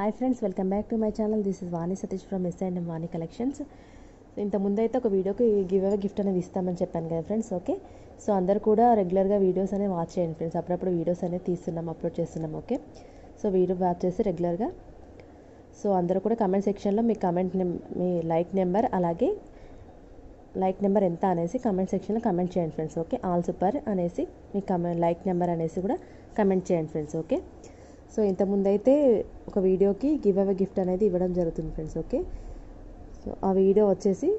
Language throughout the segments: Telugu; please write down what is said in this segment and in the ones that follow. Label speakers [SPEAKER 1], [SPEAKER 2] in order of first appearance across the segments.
[SPEAKER 1] hi friends welcome back to my channel this is Vani Satish from S and Vani collections ఇంత ముందు అయితే ఒక వీడియోకి గివ్ అవే గిఫ్ట్ అనేది ఇస్తామని చెప్పాను కదా ఫ్రెండ్స్ ఓకే సో అందరు కూడా రెగ్యులర్గా వీడియోస్ అనేవి వాచ్ చేయండి ఫ్రెండ్స్ అప్పుడప్పుడు వీడియోస్ అనేది తీస్తున్నాం అప్లోడ్ చేస్తున్నాం ఓకే సో వీడియో వాచ్ చేసి రెగ్యులర్గా సో అందరూ కూడా కమెంట్ సెక్షన్లో మీ కమెంట్ మీ లైక్ నెంబర్ అలాగే లైక్ నెంబర్ ఎంత అనేసి కమెంట్ సెక్షన్లో కమెంట్ చేయండి ఫ్రెండ్స్ ఓకే ఆల్ సూపర్ అనేసి మీ కమెంట్ లైక్ నెంబర్ అనేసి కూడా కమెంట్ చేయండి ఫ్రెండ్స్ ఓకే సో ఇంతకుముందు అయితే ఒక వీడియోకి గివ్ అవే గిఫ్ట్ అనేది ఇవ్వడం జరుగుతుంది ఫ్రెండ్స్ ఓకే సో ఆ వీడియో వచ్చేసి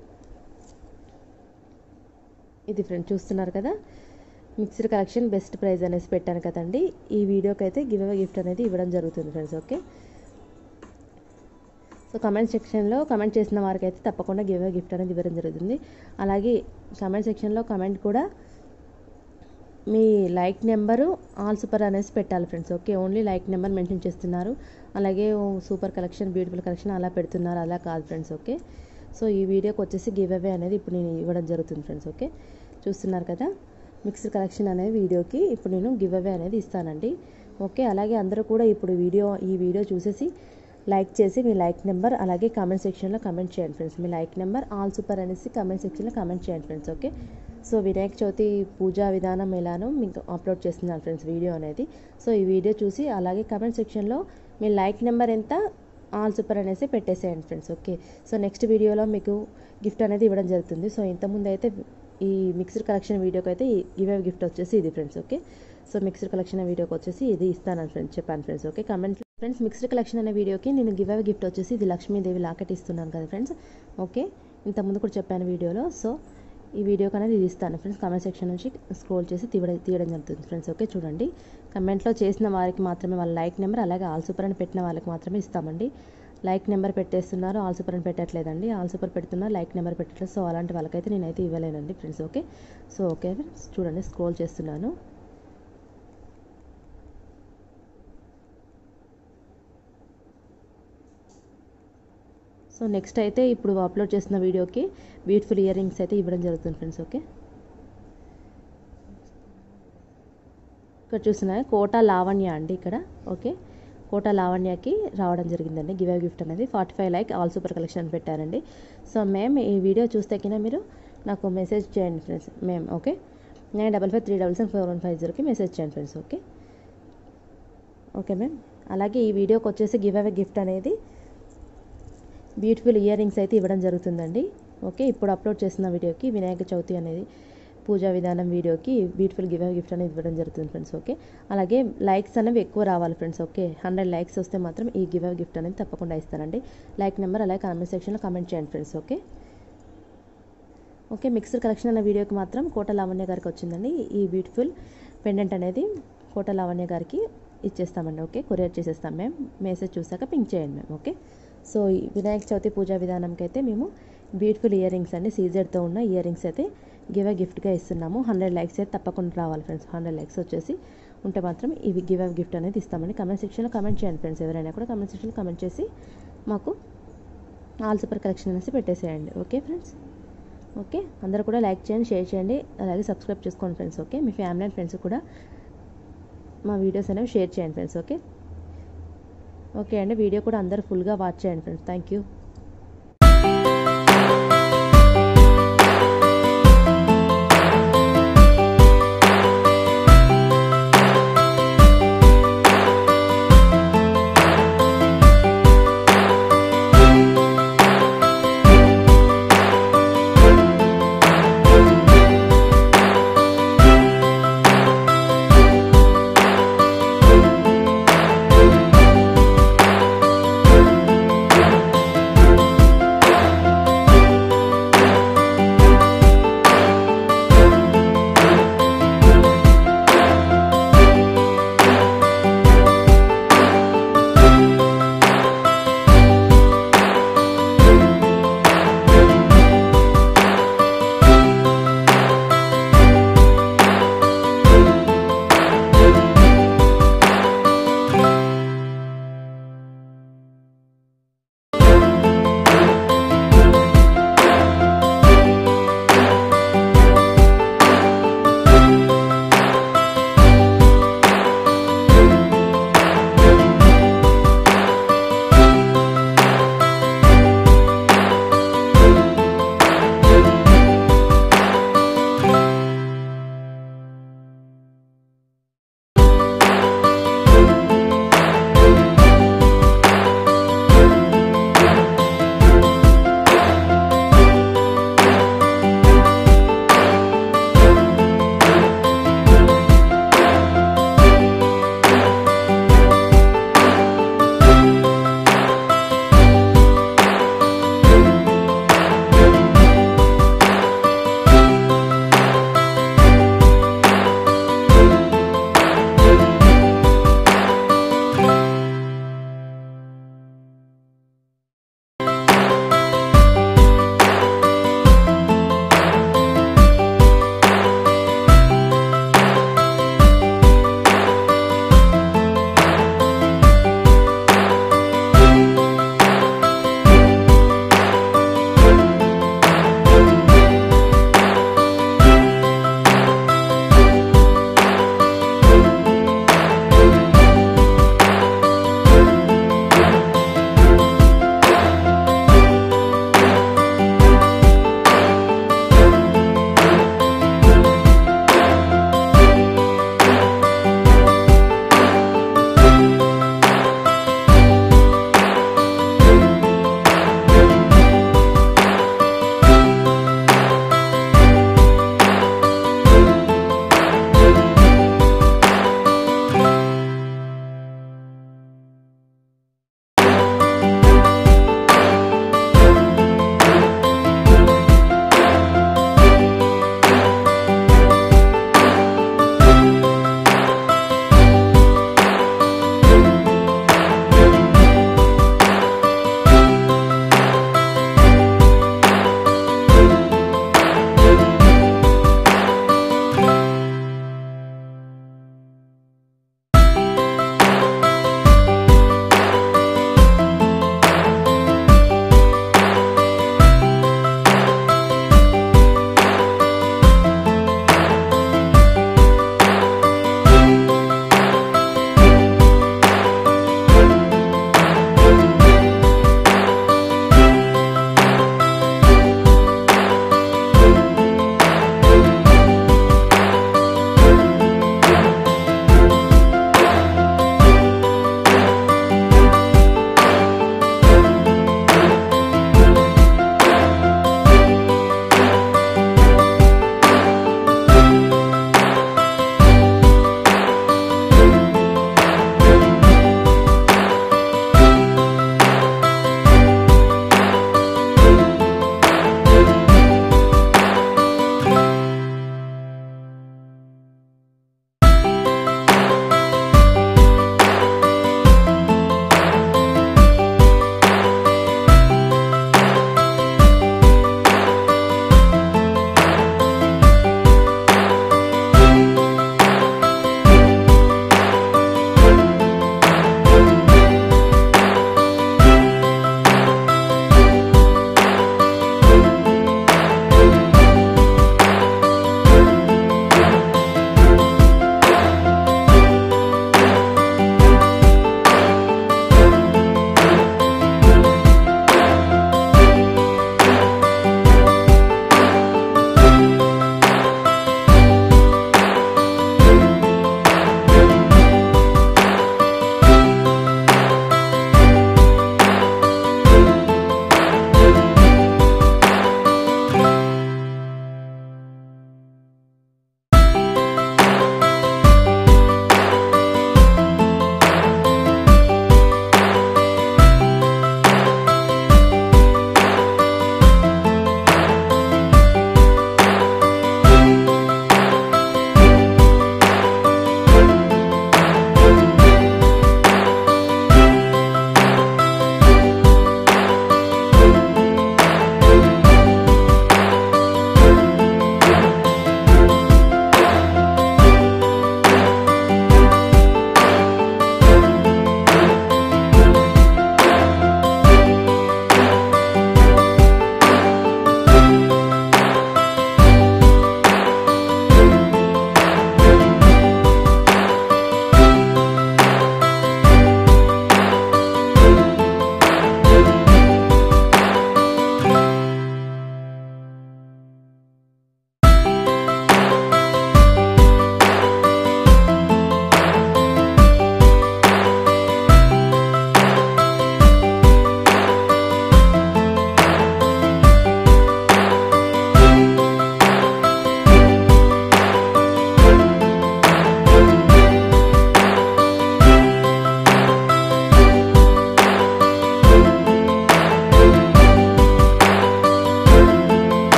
[SPEAKER 1] ఇది ఫ్రెండ్ చూస్తున్నారు కదా మిక్స్డ్ కలెక్షన్ బెస్ట్ ప్రైజ్ అనేసి పెట్టాను కదండి ఈ వీడియోకి అయితే గివ్ అవే గిఫ్ట్ అనేది ఇవ్వడం జరుగుతుంది ఫ్రెండ్స్ ఓకే సో కమెంట్ సెక్షన్లో కమెంట్ చేసిన వారికి అయితే తప్పకుండా గివ్ అవే గిఫ్ట్ అనేది ఇవ్వడం జరుగుతుంది అలాగే కమెంట్ సెక్షన్లో కమెంట్ కూడా మీ లైక్ నెంబరు ఆల్ సూపర్ అనేసి పెట్టాలి friends okay only like number mention చేస్తున్నారు అలాగే సూపర్ కలెక్షన్ బ్యూటిఫుల్ కలెక్షన్ అలా పెడుతున్నారు అలా కాదు ఫ్రెండ్స్ ఓకే సో ఈ వీడియోకి వచ్చేసి గివ్ అవే అనేది ఇప్పుడు నేను ఇవ్వడం జరుగుతుంది ఫ్రెండ్స్ ఓకే చూస్తున్నారు కదా మిక్స్డ్ కలెక్షన్ అనే వీడియోకి ఇప్పుడు నేను గివ్ అవే అనేది ఇస్తానండి ఓకే అలాగే అందరూ కూడా ఇప్పుడు వీడియో ఈ వీడియో చూసేసి లైక్ చేసి మీ లైక్ నెంబర్ అలాగే కామెంట్ సెక్షన్లో కమెంట్ చేయండి ఫ్రెండ్స్ మీ లైక్ నెంబర్ ఆల్ సూపర్ అనేసి కామెంట్ సెక్షన్లో కమెంట్ చేయండి friends okay so Vinayaka Chavithi పూజా విధానం ఎలానో మీకు అప్లోడ్ చేస్తున్నాను ఫ్రెండ్స్ వీడియో అనేది సో ఈ వీడియో చూసి అలాగే కమెంట్ సెక్షన్లో మీ లైక్ నెంబర్ ఎంత ఆల్ సూపర్ అనేసి పెట్టేసేయండి ఫ్రెండ్స్ ఓకే సో నెక్స్ట్ వీడియోలో మీకు గిఫ్ట్ అనేది ఇవ్వడం జరుగుతుంది సో ఇంతకుముందు అయితే ఈ మిక్స్డ్ కలెక్షన్ వీడియోకి అయితే గివ్ గిఫ్ట్ వచ్చేసి ఇది friends okay so mixed collection వీడియోకి వచ్చేసి ఇది ఇస్తాను ఫ్రెండ్స్ చెప్పాను friends okay comment friends mixed collection అనే వీడియోకి నేను గివ్ అవే గిఫ్ట్ వచ్చేసి ఇది లక్ష్మీదేవి లాకెట్ ఇస్తున్నాను కదా ఫ్రెండ్స్ ఓకే ఇంతకుముందు కూడా చెప్పాను వీడియోలో సో ఈ వీడియోకి అనేది ఇది ఇస్తాను ఫ్రెండ్స్ కమెంట్ సెక్షన్ నుంచి స్క్రోల్ చేసి తీయడం తీయడం జరుగుతుంది ఫ్రెండ్స్ ఓకే చూడండి కమెంట్లో చేసిన వారికి మాత్రమే వాళ్ళ లైక్ నెంబర్ అలాగే ఆల్ సూపర్ అని పెట్టిన వాళ్ళకి మాత్రమే ఇస్తామండి లైక్ నెంబర్ పెట్టేస్తున్నారు ఆల్ సూపర్ అని పెట్టట్లేదండి ఆల్ సూపర్ పెడుతున్నారు లైక్ నెంబర్ పెట్టట్లేదు సో అలాంటి వాళ్ళకైతే నేనైతే ఇవ్వలేనండి friends okay so okay friends చూడండి స్క్రోల్ చేస్తున్నాను సో నెక్స్ట్ అయితే ఇప్పుడు అప్లోడ్ చేసిన వీడియోకి బ్యూటిఫుల్ ఇయర్ రింగ్స్ అయితే ఇవ్వడం జరుగుతుంది ఫ్రెండ్స్ ఓకే ఇక్కడ చూసిన కోట లావణ్య అండి ఇక్కడ ఓకే కోట లావణ్యకి రావడం జరిగిందండి గివ్ గిఫ్ట్ అనేది forty five like all super collection పెట్టారండి సో మేము ఈ వీడియో చూస్తే కింద మీరు నాకు మెసేజ్ చేయండి ఫ్రెండ్స్ మేము okay nine double five three double seven four one five జీరోకి మెసేజ్ చేయండి ఫ్రెండ్స్ ఓకే ఓకే మ్యామ్ అలాగే ఈ వీడియోకి వచ్చేసి గివ్ అవే గిఫ్ట్ అనేది బ్యూటిఫుల్ ఇయర్ రింగ్స్ అయితే ఇవ్వడం జరుగుతుందండి ఓకే ఇప్పుడు అప్లోడ్ చేసిన వీడియోకి వినాయక చవితి అనేది పూజా విధానం వీడియోకి బ్యూటిఫుల్ గివ్ గిఫ్ట్ అనేది ఇవ్వడం జరుగుతుంది ఫ్రెండ్స్ ఓకే అలాగే లైక్స్ అనేవి ఎక్కువ రావాలి ఫ్రెండ్స్ ఓకే హండ్రెడ్ లైక్స్ వస్తే మాత్రం ఈ గివ్ గిఫ్ట్ అనేది తప్పకుండా ఇస్తానండి లైక్ నెంబర్ అలాగే కామెంట్ సెక్షన్లో కామెంట్ చేయండి friends okay okay mixer collection అనే వీడియోకి మాత్రం కోట లావణ్య గారికి వచ్చిందండి ఈ బ్యూటిఫుల్ పెండెంట్ అనేది కోట లావణ్య గారికి ఇచ్చేస్తామండి ఓకే కొరియర్ చేసేస్తాం మేము మెసేజ్ చూసాక పింక్ చేయండి మేము ఓకే సో ఈ వినాయక చవితి పూజా విధానంకి అయితే మేము బ్యూటిఫుల్ ఇయర్ రింగ్స్ అండి సీజర్తో ఉన్న ఇయర్ రింగ్స్ అయితే గివ్ గిఫ్ట్గా ఇస్తున్నాము హండ్రెడ్ లైక్స్ అయితే తప్పకుండా రావాలి ఫ్రెండ్స్ హండ్రెడ్ లైక్స్ వచ్చేసి ఉంటే మాత్రం ఇవి గివ్ గిఫ్ట్ అనేది ఇస్తామండి కమెంట్ సెక్షన్లో కమెంట్ చేయండి ఫ్రెండ్స్ ఎవరైనా కూడా కమెంట్ సెక్షన్లో కమెంట్ చేసి మాకు ఆల్ సూపర్ కలెక్షన్ అనేసి పెట్టేసేయండి ఓకే ఫ్రెండ్స్ ఓకే అందరూ కూడా లైక్ చేయండి షేర్ చేయండి అలాగే సబ్స్క్రైబ్ చేసుకోండి ఫ్రెండ్స్ ఓకే మీ ఫ్యామిలీ అండ్ ఫ్రెండ్స్ కూడా మా వీడియోస్ అనేవి షేర్ చేయండి ఫ్రెండ్స్ ఓకే ఓకే అండి వీడియో కూడా అందరూ ఫుల్గా వాచ్ చేయండి ఫ్రెండ్స్ థ్యాంక్ యూ